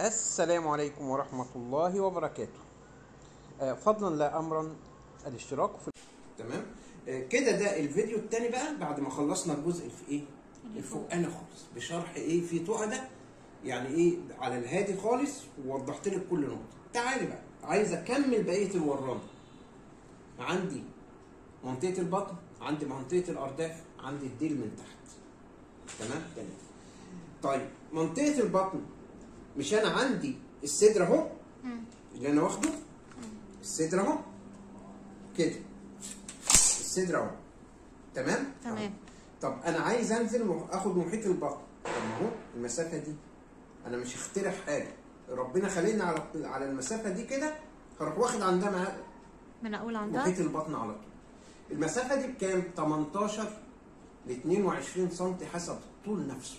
السلام عليكم ورحمة الله وبركاته آه، فضلا لا أمرا الاشتراك في تمام آه، كده ده الفيديو التاني بقى بعد ما خلصنا الجزء في ايه الفوقاني خالص بشرح ايه في تقعده يعني ايه على الهادي خالص ووضحت لك كل نقطه تعالي بقى عايز اكمل بقيه الورام عندي منطقه البطن عندي منطقه الارداف عندي الديل من تحت تمام تمام طيب منطقه البطن مش انا عندي الصدر اهو اللي انا واخده الصدر اهو كده الصدر اهو تمام تمام طب انا عايز انزل مح- اخد محيط البطن طب ما هو المسافه دي انا مش هخترع حاجه ربنا خلينا على على المسافه دي كده هروح واخد عندها مع- من اقول عندها محيط البطن على طول المسافه دي بكام 18 ل 22 سم حسب الطول نفسه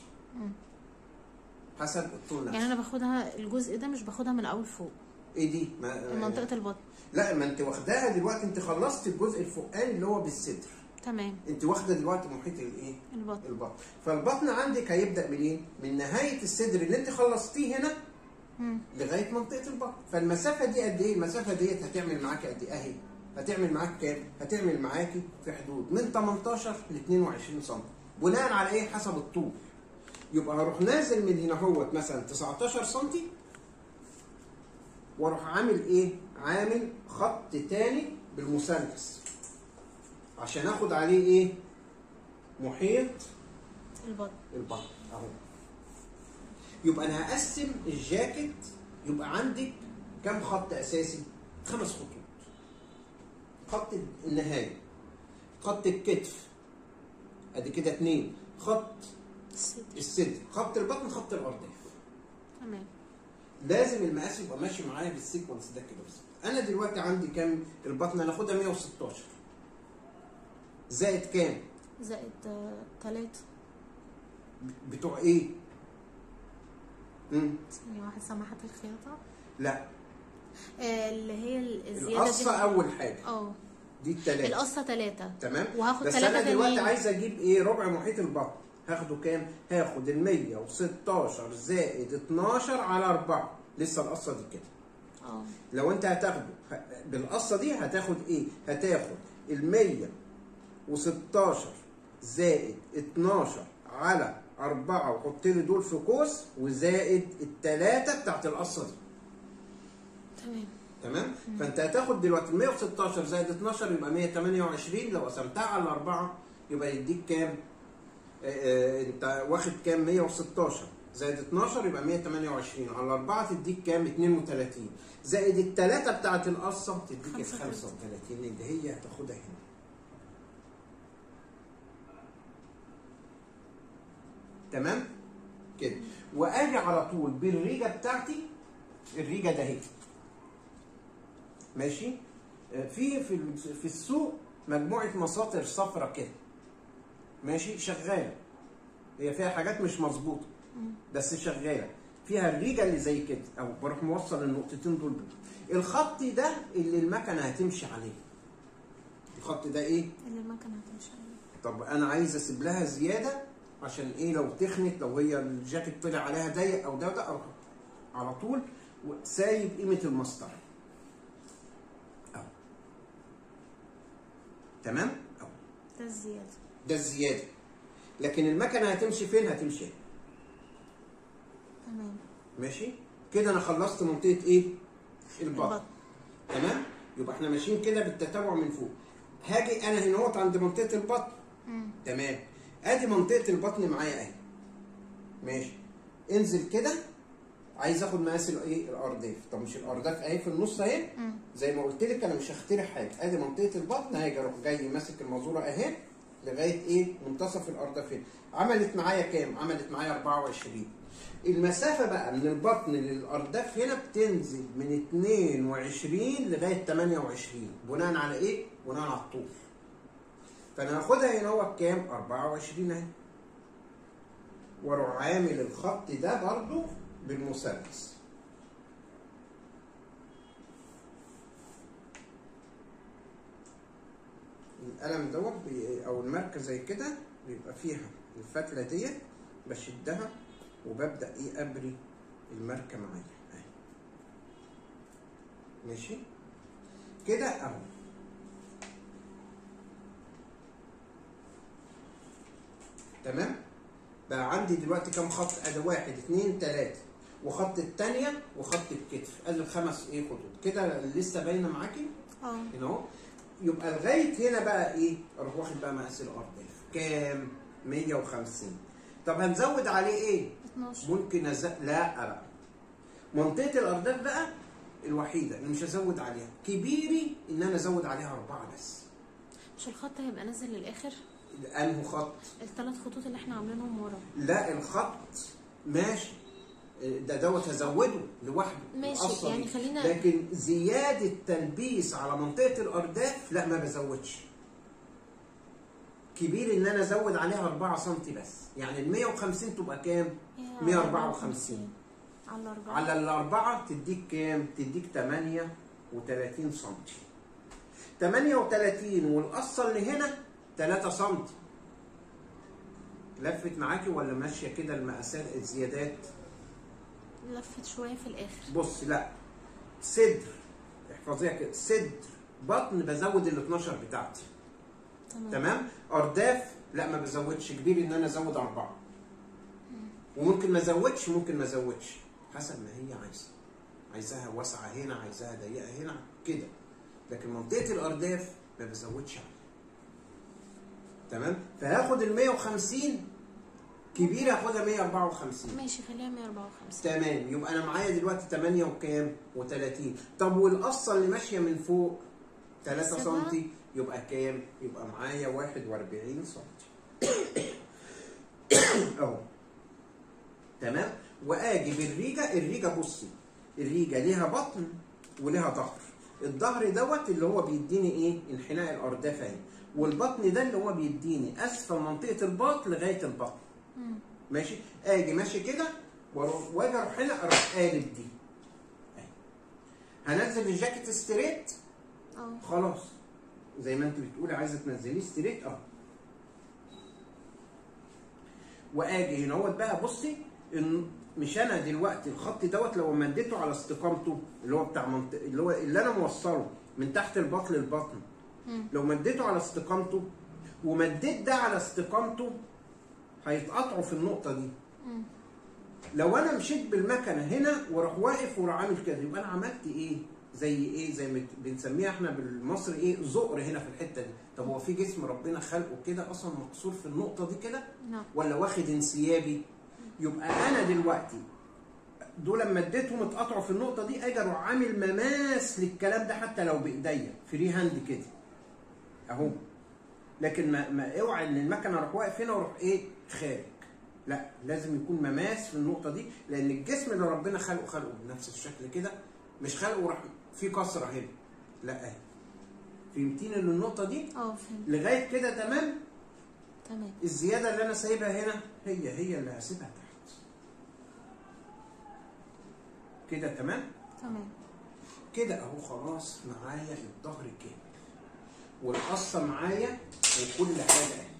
حسب الطول نفسه يعني انا باخدها الجزء ده مش باخدها من اول فوق ايه دي ما منطقه البطن لا ما انت واخداها دلوقتي انت خلصت الجزء الفوقاني اللي هو بالصدر تمام انت واخده دلوقتي محيط الايه البطن البطن فالبطن عندك هيبدا منين من نهايه الصدر اللي انت خلصتيه هنا مم. لغايه منطقه البطن فالمسافه دي قد ايه المسافه ديت هتعمل معاكي قد ايه اهي هتعمل معاك كام هتعمل معاكي في حدود من 18 ل 22 سم بناء على ايه حسب الطول يبقى هروح نازل من هنا اهوت مثلا 19 سم واروح عامل ايه عامل خط تاني بالمثلث عشان اخد عليه ايه محيط البطن البطن اهو يبقى انا هقسم الجاكيت يبقى عندك كم خط اساسي خمس خطوط خط النهايه خط الكتف ادي كده اتنين خط الصدر الصدر خط البطن خط الارداف تمام لازم المقاس يبقى ماشي معايا بالسيكونس ده كده بالظبط انا دلوقتي عندي كام البطن انا اخدها 116 زائد كام زائد ثلاثة بتوع ايه امم ثانية واحد سماحة الخياطة لا آه اللي هي الزيادة القصه اول حاجه اه دي التلاته القصة ثلاثة تمام وهاخد بس ثلاثة انا دلوقتي تانيين. عايز اجيب ايه ربع محيط البطن هاخده كام هاخد ال 116 زائد 12 على 4 لسه القصه دي كده اه لو انت هتاخده ه- بالقصه دي هتاخد ايه هتاخد ال 116 زائد 12 على 4 وحط لي دول في قوس وزائد الثلاثه بتاعت القصه دي تمام تمام فانت هتاخد دلوقتي 116 زائد 12 يبقى 128 لو قسمتها على 4 يبقى يديك كام آه، آه، انت واخد كام 116 زائد 12 يبقى 128 على 4 تديك كام 32 زائد الثلاثه بتاعت القصه تديك ال 35. 35 اللي هي هتاخدها هنا تمام كده واجي على طول بالريجه بتاعتي الريجه ده اهي ماشي آه، في في ال- في السوق مجموعه مساطر صفرة كده ماشي شغاله هي فيها حاجات مش مظبوطه بس شغاله فيها الريجه اللي زي كده او بروح موصل النقطتين دول بيه. الخط ده اللي المكنه هتمشي عليه الخط ده ايه اللي المكنة هتمشي عليه طب انا عايز اسيب لها زياده عشان ايه لو تخنت لو هي الجاكيت طلع عليها ضيق او ده وده اروح على طول سايب قيمه المسطره اهو تمام اهو ده الزيادة ده الزياده لكن المكنه هتمشي فين هتمشي هنا. تمام ماشي كده انا خلصت منطقه ايه البطن البطن تمام يبقى احنا ماشيين كده بالتتابع من فوق هاجي انا هنا اهوت عند منطقه البطن مم. تمام ادي منطقه البطن معايا اهي ماشي انزل كده عايز اخد مقاس الايه الارداف طب مش الارداف اهي في النص اهي مم. زي ما قلت لك انا مش هخترع حاجه ادي منطقه البطن هاجي اروح جاي ماسك المازوره اهي لغايه ايه منتصف الاردافين عملت معايا كام عملت معايا 24 المسافه بقى من البطن للارداف هنا بتنزل من 22 لغايه 28 بناء على ايه بناء على الطول فانا هاخدها هنا هو بكام 24 اهي واروح عامل الخط ده برضو بالمثلث القلم دوت بي- او الماركه زي كده بيبقى فيها الفتله ديت بشدها وببدا ايه ابري الماركه معايا اهي ماشي كده اهو تمام بقى عندي دلوقتي كام خط ادي واحد اتنين تلاته وخط التانية وخط الكتف ادي الخمس ايه خطوط كده لسه باينه معاكي اه هنا اهو يبقى لغايه هنا بقى ايه اروح واخد بقى مقاس الارداف كام 150 طب هنزود عليه ايه 12 ممكن أز... لا بقى منطقه الارداف بقى الوحيده اللي مش هزود عليها كبيري ان انا ازود عليها اربعه بس مش الخط هيبقى نازل للاخر انه خط الثلاث خطوط اللي احنا عاملينهم ورا لا الخط ماشي ده دوت هزوده لوحده ماشي، القصة يعني دي. خلينا- لكن زياده تلبيس على منطقه الارداف لا ما بزودش كبير ان انا ازود عليها 4 سم بس يعني ال 150 تبقى كام 154 على أربعة على الأربعة تديك كام؟ تديك 38 سم 38 والقصة اللي هنا 3 سم لفت معاكي ولا ماشية كده المقاسات الزيادات؟ لفت شوية في الآخر بص لا صدر احفظيها كده صدر بطن بزود ال 12 بتاعتي تمام تمام ارداف لا ما بزودش كبير ان انا ازود اربعه وممكن ما ازودش ممكن ما ازودش حسب ما هي عايزه عايزاها واسعه هنا عايزاها ضيقه هنا كده لكن منطقه الارداف ما بزودش عليها تمام فهاخد ال 150 كبيره هاخدها 154 ماشي خليها 154 تمام يبقى انا معايا دلوقتي 8 وكام و30 طب والقصه اللي ماشيه من فوق 3 حسبها. سم يبقى كام يبقى معايا 41 سم اهو تمام واجي بالريجه الريجه بصي الريجه ليها بطن وليها ظهر الظهر دوت اللي هو بيديني ايه انحناء الارداف اهي والبطن ده اللي هو بيديني اسفل منطقه البطن لغايه البطن مم. ماشي اجي ماشي كده واروح واجي اروح هنا اروح قالب دي أهي. هنزل الجاكيت ستريت اه خلاص زي ما انت بتقولي عايزه تنزليه ستريت اه واجي هنا اهوت بقى بصي ان مش انا دلوقتي الخط دوت لو مديته على استقامته اللي هو بتاع منطقه اللي هو اللي انا موصله من تحت البطن للبطن مم. لو مديته على استقامته ومديت ده على استقامته هيتقطعوا في النقطه دي مم. لو انا مشيت بالمكنه هنا واروح واقف وراح عامل كده يبقى انا عملت ايه؟ زي ايه؟ زي ما بنسميها احنا بالمصري ايه؟ زقر هنا في الحته دي، طب هو في جسم ربنا خلقه كده اصلا مكسور في النقطه دي كده؟ نعم ولا واخد انسيابي؟ يبقى انا دلوقتي دول لما اديتهم اتقطعوا في النقطه دي اجي اروح عامل مماس للكلام ده حتى لو بايديا فري هاند كده اهو لكن ما, ما اوعى ان المكنه اروح واقف هنا واروح ايه خارج لا لازم يكون مماس في النقطه دي لان الجسم اللي ربنا خلقه خلقه بنفس الشكل كده مش خلقه راح في كسره هنا لا اهي فهمتيني ان النقطه دي اه فهمت لغايه كده تمام تمام الزياده اللي انا سايبها هنا هي هي اللي هسيبها تحت كده تمام تمام كده اهو خلاص معايا الظهر كامل والقصه معايا وكل حاجه اهي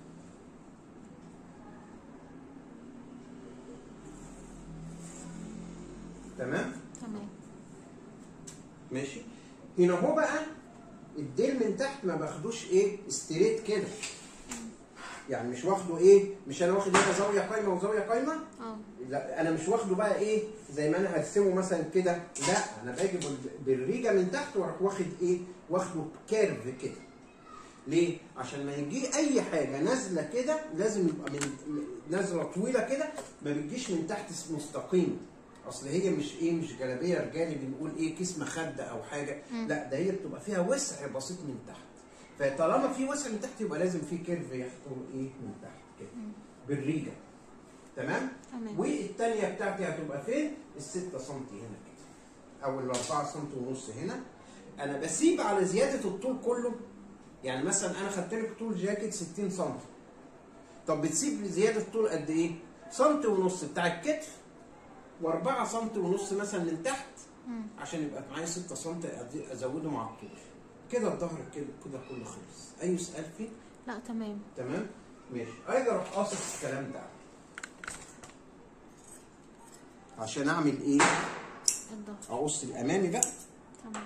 تمام تمام ماشي هنا هو بقى الديل من تحت ما باخدوش ايه ستريت كده يعني مش واخده ايه مش انا واخد هنا زاويه قايمه وزاويه قايمه اه لا انا مش واخده بقى ايه زي ما انا هرسمه مثلا كده لا انا باجي بال- بالريجه من تحت واروح واخد ايه واخده كيرف كده ليه عشان ما يجي اي حاجه نازله كده لازم يبقى من م- نازله طويله كده ما بتجيش من تحت مستقيمه اصل هي مش ايه مش جلابيه رجالي بنقول ايه كيس مخده او حاجه مم. لا ده هي بتبقى فيها وسع بسيط من تحت فطالما في وسع من تحت يبقى لازم في كيرف يحكم ايه من تحت كده بالريجه تمام تمام والتانية بتاعتي هتبقى فين؟ الستة سم هنا كده أو الأربعة سم ونص هنا أنا بسيب على زيادة الطول كله يعني مثلا أنا خدت لك طول جاكيت 60 سم طب بتسيب زيادة طول قد إيه؟ سم ونص بتاع الكتف و4 سم ونص مثلا من تحت مم. عشان يبقى معايا 6 سم أدي- أزوده مع الطول كده الظهر كده كده كله خلص أي سؤال فيه؟ لا تمام تمام؟ ماشي أجي أروح قاصص الكلام ده عشان اعمل ايه الظهر اقص الامامي بقى تمام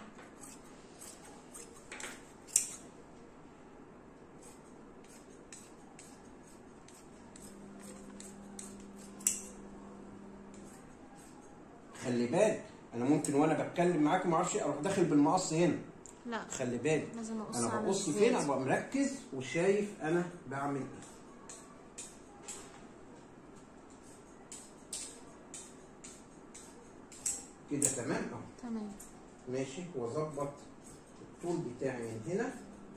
خلي بالك انا ممكن وانا بتكلم معاك ما اعرفش اروح داخل بالمقص هنا لا خلي بالك لازم اقص انا على بقص الزيت. فين ابقى مركز وشايف انا بعمل ايه كده تمام اهو تمام ماشي واظبط الطول بتاعي من هنا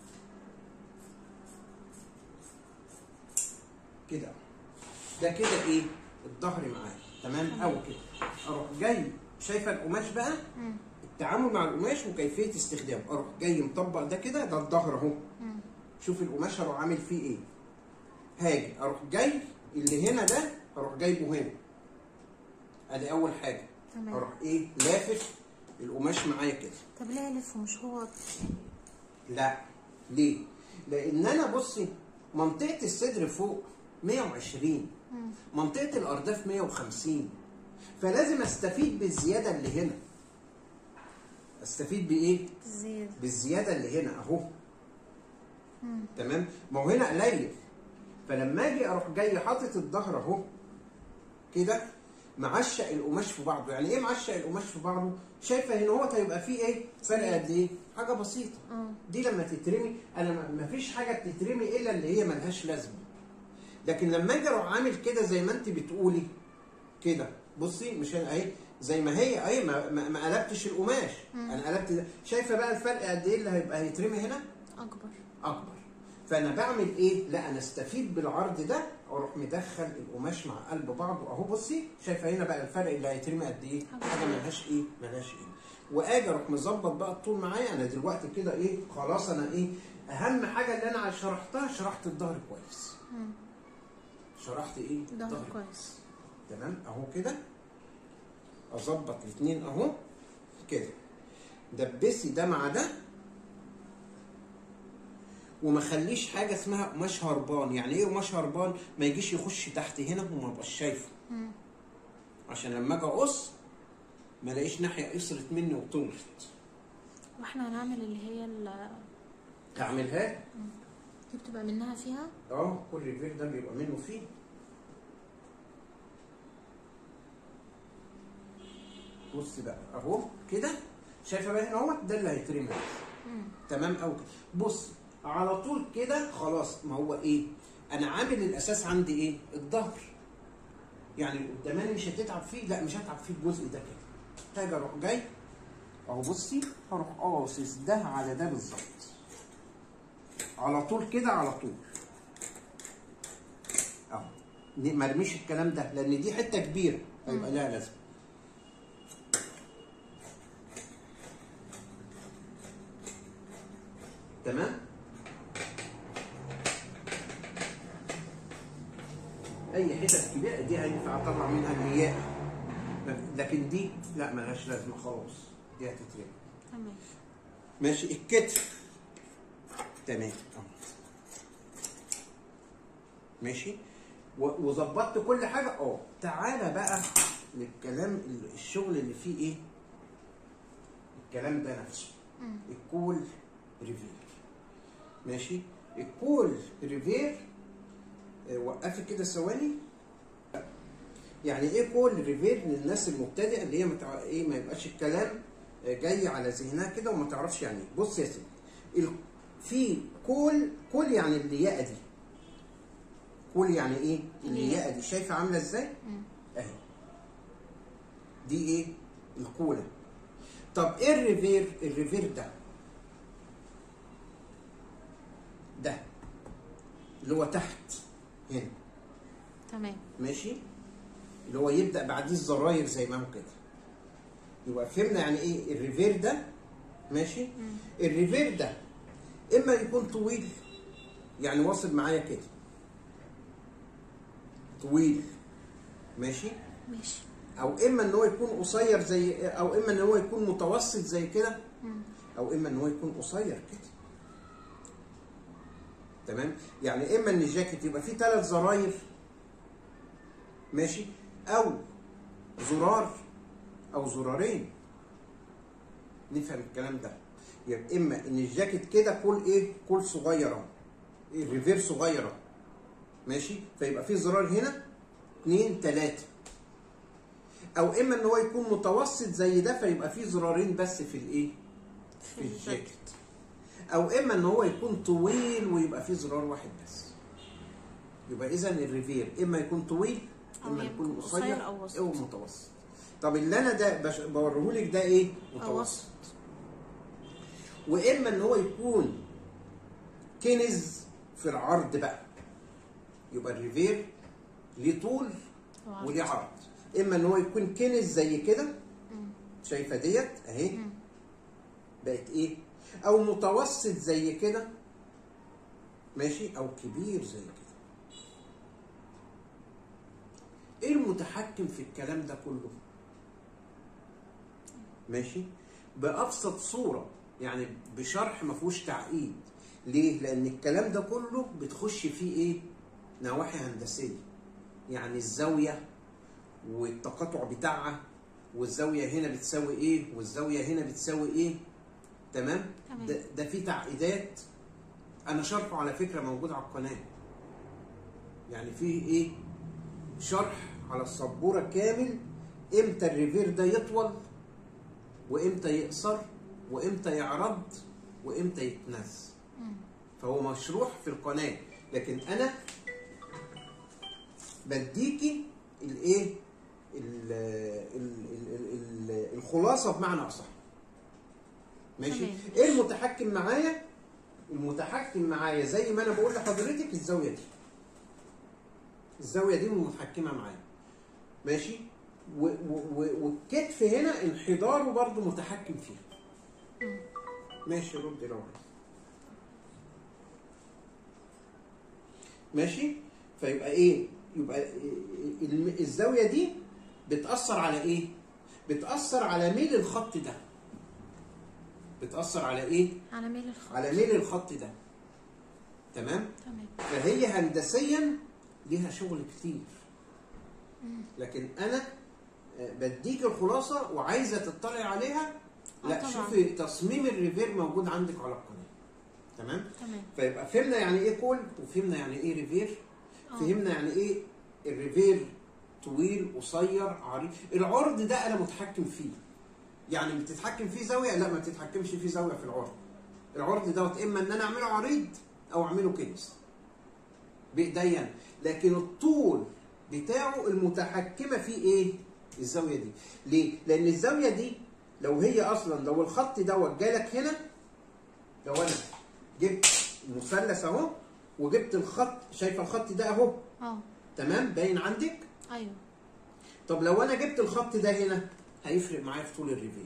كده ده كده ايه الظهر معايا تمام او كده اروح جاي شايفه القماش بقى مم. التعامل مع القماش وكيفيه استخدامه اروح جاي مطبق ده كده ده الظهر اهو مم. شوف القماش هروح عامل فيه ايه هاجي اروح جاي اللي هنا ده اروح جايبه هنا ادي اول حاجه تمام اروح ايه لافف القماش معايا كده طب ليه الف ومش هو لا ليه لان انا بصي منطقه الصدر فوق 120 مم. منطقه الارداف 150 فلازم استفيد بالزياده اللي هنا استفيد بايه زيادة بالزياده اللي هنا اهو مم. تمام ما هو هنا قليل فلما اجي اروح جاي حاطط الظهر اهو كده معشق القماش في بعضه يعني ايه معشق القماش في بعضه شايفه هنا هو هيبقى فيه ايه فرق قد ايه حاجه بسيطه اه دي لما تترمي انا ما- ما فيش حاجه بتترمي الا اللي هي ملهاش لازمه لكن لما اجي اروح عامل كده زي ما انت بتقولي كده بصي مش أنا اهي زي ما هي اهي ما, ما, ما قلبتش القماش انا قلبت ده شايفه بقى الفرق قد ايه اللي هيبقى هيترمي هنا اكبر اكبر فانا بعمل ايه لا انا استفيد بالعرض ده اروح مدخل القماش مع قلب بعضه اهو بصي شايفه هنا بقى الفرق اللي هيترمي قد ايه حاجه ملهاش ايه ملهاش ايه واجي اروح مظبط بقى الطول معايا انا دلوقتي كده ايه خلاص انا ايه اهم حاجه اللي انا شرحتها شرحت الظهر كويس مم. شرحت ايه ظهر كويس تمام اهو كده اظبط الاثنين اهو كده دبسي ده مع ده وما خليش حاجه اسمها قماش هربان يعني ايه قماش هربان ما يجيش يخش تحت هنا وما ابقاش شايفه مم. عشان لما اجي اقص ما الاقيش ناحيه قصرت مني وطولت واحنا هنعمل اللي هي ال- اعملها دي بتبقى منها فيها اه كل ريفير ده بيبقى منه فيه بص بقى اهو كده شايفه بقى هنا اهوت ده اللي هيترمي مم. تمام قوي بص على طول كده خلاص ما هو ايه انا عامل الاساس عندي ايه الظهر يعني القداماني مش هتتعب فيه لا مش هتعب فيه الجزء ده كده هاجي اروح جاي اهو بصي هروح قاصص ده على ده بالظبط على طول كده على طول اهو ن- ما ارميش الكلام ده لان دي حته كبيره هيبقى لها لازمه تمام اي حتت كبيره دي هينفع اطلع منها الياء لكن دي لا ملهاش لازمه خلاص دي هتترمي تمام ماشي الكتف تمام أهو. ماشي و- وظبطت كل حاجه اه تعالى بقى للكلام ال- الشغل اللي فيه ايه الكلام ده نفسه مم. الكول ريفير ماشي الكول ريفير آه، وقفي كده ثواني يعني ايه كول ريفير للناس المبتدئه اللي هي متع... ايه ما يبقاش الكلام آه، جاي على ذهنها كده وما تعرفش يعني ايه بص يا سيدي ال... في كول كول يعني الياقه دي كول يعني ايه الياقه دي شايفه عامله ازاي مم. اهي دي ايه الكوله طب ايه الريفير الريفير ده ده اللي هو تحت هنا تمام ماشي اللي هو يبدا بعديه الزراير زي ما هو كده يبقى فهمنا يعني ايه الريفير ده ماشي مم. الريفير ده اما يكون طويل يعني واصل معايا كده طويل ماشي ماشي او اما ان هو يكون قصير زي او اما ان هو يكون متوسط زي كده مم. او اما ان هو يكون قصير كده تمام يعني اما ان الجاكيت يبقى فيه ثلاث زراير ماشي او زرار او زرارين نفهم الكلام ده يبقى اما ان الجاكيت كده كل ايه كل صغير اهو الريفير صغير اهو ماشي فيبقى في زرار هنا اتنين تلاته او اما ان هو يكون متوسط زي ده فيبقى في زرارين بس في الايه في الجاكيت او اما ان هو يكون طويل ويبقى فيه زرار واحد بس يبقى اذا الريفير اما يكون طويل أو اما يكون يكون قصير قصير أو وسط. او متوسط طب اللي انا ده بش- بوريهولك ده ايه أو متوسط وسط واما ان هو يكون كنز في العرض بقى يبقى الريفير ليه طول وعرض. وليه عرض اما ان هو يكون كنز زي كده مم. شايفه ديت اهي مم. بقت ايه او متوسط زي كده ماشي او كبير زي كده ايه المتحكم في الكلام ده كله ماشي بابسط صوره يعني بشرح ما فيهوش تعقيد ليه لان الكلام ده كله بتخش فيه ايه نواحي هندسيه يعني الزاويه والتقاطع بتاعها والزاويه هنا بتساوي ايه والزاويه هنا بتساوي ايه تمام تمام. ده, ده في تعقيدات انا شرحه على فكره موجود على القناه يعني في ايه شرح على السبوره كامل امتى الريفير ده يطول وامتى يقصر وامتى يعرض وامتى يتنز مم. فهو مشروح في القناه لكن انا بديكي الايه ال- ال- ال- ال- الخلاصه بمعنى اصح ماشي تمام. ايه المتحكم معايا المتحكم معايا زي ما انا بقول لحضرتك الزاويه دي الزاويه دي متحكمه معايا ماشي و- و- و- والكتف هنا انحداره برضو متحكم فيه مم. ماشي رد لو عايز ماشي فيبقى ايه يبقى الم- الزاويه دي بتاثر على ايه بتاثر على ميل الخط ده بتاثر على ايه على ميل الخط على ميل الخط ده تمام تمام فهي هندسيا ليها شغل كتير مم. لكن انا آه، بديك الخلاصه وعايزه تطلع عليها آه لا طبعاً. شوفي تصميم الريفير موجود عندك على القناه تمام تمام فيبقى فهمنا يعني ايه كول وفهمنا يعني ايه ريفير آه. فهمنا يعني ايه الريفير طويل قصير عريض العرض ده انا متحكم فيه يعني بتتحكم فيه زاويه لا ما بتتحكمش فيه زاويه في العرض العرض دوت اما ان انا اعمله عريض او اعمله كنس بايديا لكن الطول بتاعه المتحكمه فيه ايه الزاويه دي ليه لان الزاويه دي لو هي اصلا لو الخط دوت جالك هنا لو انا جبت مثلث اهو وجبت الخط شايفه الخط ده اهو اه تمام باين عندك ايوه طب لو انا جبت الخط ده هنا هيفرق معايا في طول الريفير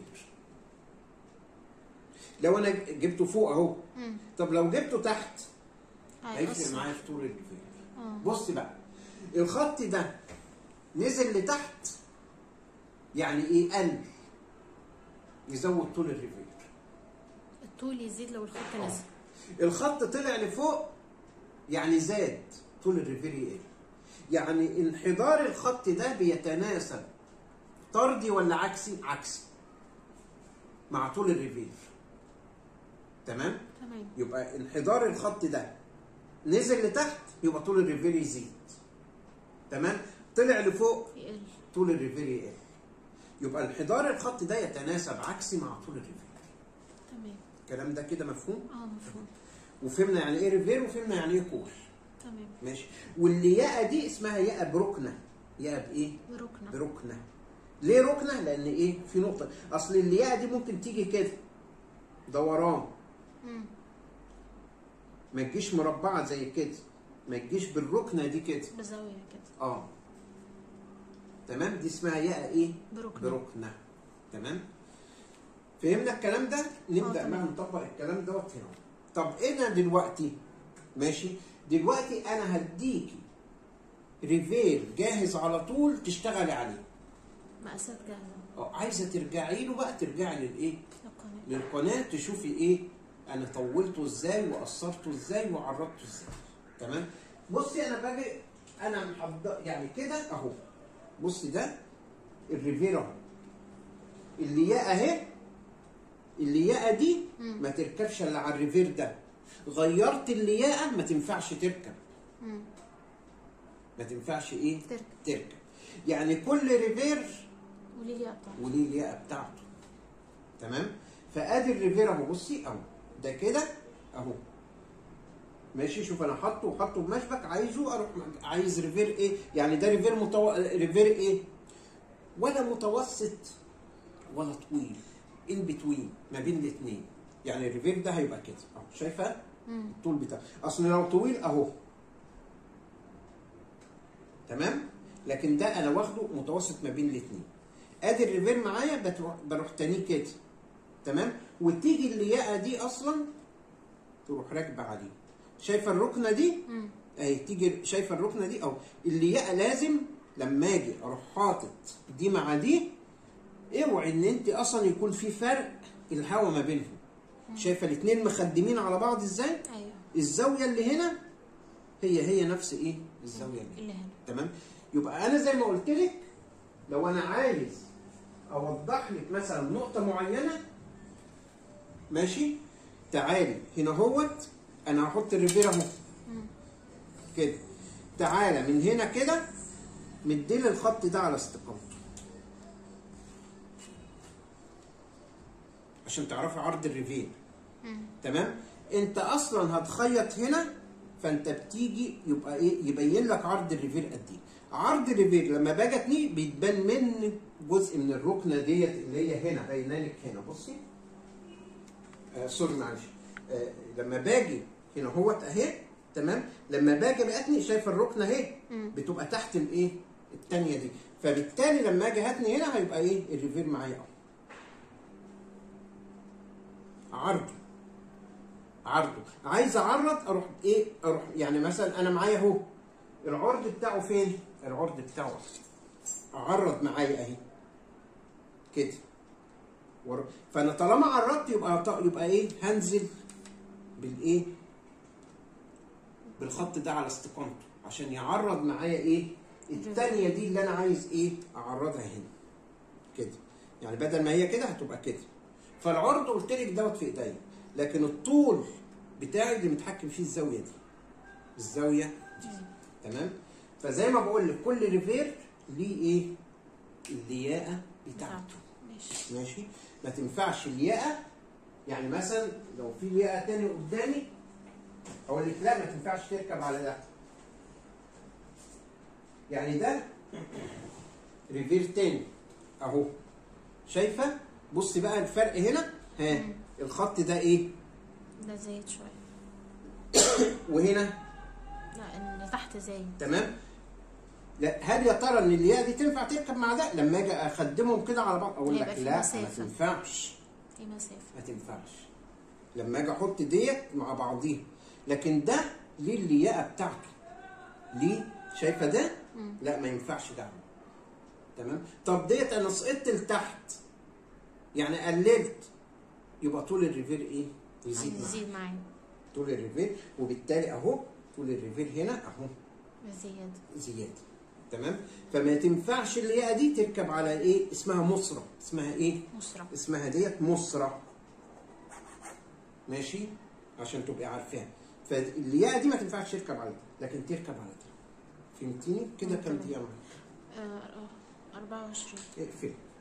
لو انا جبته فوق اهو مم. طب لو جبته تحت هيفرق هيأثر. معايا في طول الريفير اه بص بقى الخط ده نزل لتحت يعني ايه قل يزود طول الريفير الطول يزيد لو الخط آه. نزل الخط طلع لفوق يعني زاد طول الريفير يقل يعني انحدار الخط ده بيتناسب طردي ولا عكسي عكسي مع طول الريفير تمام تمام يبقى انحدار الخط ده نزل لتحت يبقى طول الريفير يزيد تمام طلع لفوق يقل طول الريفير يقل يبقى انحدار الخط ده يتناسب عكسي مع طول الريفير تمام الكلام ده كده مفهوم اه مفهوم وفهمنا يعني ايه ريفير وفهمنا يعني ايه كول تمام ماشي واللياقه دي اسمها ياقه بركنه ياقه بايه بركنة بركنه ليه ركنه لان ايه في نقطه اصل اللياقه دي ممكن تيجي كده دوران مم. ما تجيش مربعه زي كده ما تجيش بالركنه دي كده بزاوية كده اه تمام دي اسمها ياقه ايه بركنة بركنه تمام فهمنا الكلام ده نبدا آه، بقى تمام. نطبق الكلام دوت هنا طب انا دلوقتي ماشي دلوقتي انا هديكي ريفير جاهز على طول تشتغلي عليه مقاسات جاهزة اه عايزه ترجعي له بقى ترجعي للايه القناة للقناه تشوفي ايه انا طولته ازاي وقصرته ازاي وعرضته ازاي تمام بصي انا باجي انا محضر يعني كده اهو بصي ده الريفير اهو الياقه اهي الياقه دي مم. ما تركبش الا على الريفير ده غيرت الياقه ما تنفعش تركب مم. ما تنفعش ايه تركب تركب يعني كل ريفير وليه ليه قطع وليه الياقه بتاعته تمام فادي الريفير اهو بصي اهو ده كده اهو ماشي شوف انا حاطه وحاطه بمشبك عايزه اروح م- عايز ريفير ايه يعني ده ريفير متو... ريفير ايه ولا متوسط ولا طويل ان بتوين ما بين الاثنين يعني الريفير ده هيبقى كده اهو شايفه مم. الطول بتاعه اصل لو طويل اهو تمام لكن ده انا واخده متوسط ما بين الاثنين ادي الريفير معايا بتروح بروح تانيه كده تمام وتيجي اللياقه دي اصلا تروح راكبه عليه شايفه الركنه دي مم. اهي تيجي شايفه الركنه دي او اللياقه لازم لما اجي اروح حاطط دي مع دي اوعي ان انت اصلا يكون في فرق الهواء ما بينهم شايفه الاثنين مخدمين على بعض ازاي ايوه الزاويه اللي هنا هي هي نفس ايه الزاويه اللي هنا اللي هنا تمام يبقى انا زي ما قلت لك لو انا عايز اوضح لك مثلا نقطه معينه ماشي تعالي هنا هوت انا هحط الريفير اهو مم. كده تعالى من هنا كده مديلي الخط ده على استقامته عشان تعرفي عرض الريفير مم. تمام انت اصلا هتخيط هنا فانت بتيجي يبقى ايه يبين لك عرض الريفير قد ايه عرض الريفير لما باجي اتني بيتبان من جزء من الركنه ديت اللي هي هنا باينه لك هنا بصي آه سوري معلش آه لما باجي هنا هوت اهي تمام لما باجي باتني شايف الركنه اهي مم. بتبقى تحت الايه الثانيه دي فبالتالي لما اجي هاتني هنا هيبقى ايه الريفير معايا اهو عرضه عرضه عايز اعرض اروح ايه اروح يعني مثلا انا معايا اهو العرض بتاعه فين العرض بتاعه اعرض معايا اهي كده ور- فانا طالما عرضت يبقى ط- يبقى ايه هنزل بالايه بالخط ده على استقامته عشان يعرض معايا ايه التانية دي اللي انا عايز ايه اعرضها هنا كده يعني بدل ما هي كده هتبقى كده فالعرض قلت لك دوت في ايديا لكن الطول بتاعي اللي متحكم فيه الزاويه دي الزاويه دي تمام فزي ما بقول لك كل ريفير ليه ايه اللياقه بتاعته ماشي ماشي ما تنفعش الياقه يعني مثلا لو في ياقه تاني قدامي اقول لك لا ما تنفعش تركب على ده يعني ده ريفير تاني اهو شايفه بصي بقى الفرق هنا ها مم. الخط ده ايه ده زايد شويه وهنا لا اللي تحت زايد تمام لا هل يا ترى ان الياء دي تنفع تركب مع ده لما اجي اخدمهم كده على بعض اقول هيبقى لك في لا ما مسافة. تنفعش في مسافه ما تنفعش لما اجي احط ديت مع بعضيها لكن ده ليه اللياقه بتاعته ليه شايفه ده مم. لا ما ينفعش ده تمام طب ديت انا سقطت لتحت يعني قللت يبقى طول الريفير ايه يزيد معايا. يزيد معايا طول الريفير وبالتالي اهو طول الريفير هنا اهو زياده زياده تمام فما تنفعش اللياقه دي تركب على ايه اسمها مصرة اسمها ايه مسرع اسمها ديت مصرة ماشي عشان تبقي عارفاها فاللياقه دي ما تنفعش تركب على ده لكن تركب على ده فهمتيني كده كام تمام. دقيقه معاك آه، آه، 24 اقفل